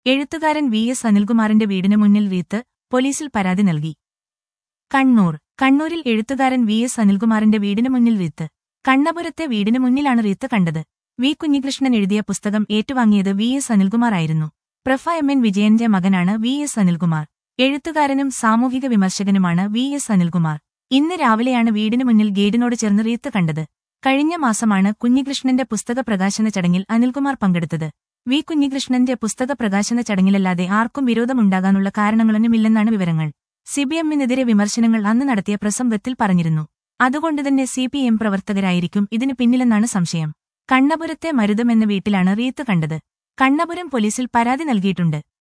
എഴുത്തുകാരൻ V S അനിൽകുമാറിന്റെ വീടിന് മുന്നിൽ റീത്ത് പോലീസിൽ പരാതി നൽകി കണ്ണൂർ കണ്ണൂരിൽ എഴുത്തുകാരൻ വി എസ് അനിൽകുമാറിന്റെ വീടിന് മുന്നിൽ റീത്ത് കണ്ണപുരത്തെ വീടിന് മുന്നിലാണ് റീത്ത് കണ്ടത് വി കുഞ്ഞികൃഷ്ണൻ എഴുതിയ പുസ്തകം ഏറ്റുവാങ്ങിയത് വി എസ് അനിൽകുമാർ ആയിരുന്നു പ്രഫ എം എൻ വിജയന്റെ മകനാണ് വി എസ് അനിൽകുമാർ എഴുത്തുകാരനും സാമൂഹിക വിമർശകനുമാണ് വി എസ് അനിൽകുമാർ ഇന്ന് രാവിലെയാണ് വീടിന് മുന്നിൽ ഗേറ്റിനോട് ചേർന്ന് റീത്ത് കണ്ടത് കഴിഞ്ഞ മാസമാണ് കുഞ്ഞികൃഷ്ണന്റെ പുസ്തക പ്രകാശന ചടങ്ങിൽ അനിൽകുമാർ പങ്കെടുത്തത് വി കുഞ്ഞികൃഷ്ണന്റെ പുസ്തക പ്രകാശന ചടങ്ങിലല്ലാതെ ആർക്കും വിരോധമുണ്ടാകാനുള്ള കാരണങ്ങളൊന്നുമില്ലെന്നാണ് വിവരങ്ങൾ സിപിഎമ്മിനെതിരെ വിമർശനങ്ങൾ അന്ന് നടത്തിയ പ്രസംഗത്തിൽ പറഞ്ഞിരുന്നു അതുകൊണ്ടുതന്നെ സിപിഎം പ്രവർത്തകരായിരിക്കും ഇതിനു പിന്നിലെന്നാണ് സംശയം കണ്ണപുരത്തെ മരുതം എന്ന വീട്ടിലാണ് റീത്ത് കണ്ടത് കണ്ണപുരം പോലീസിൽ പരാതി നൽകിയിട്ടുണ്ട്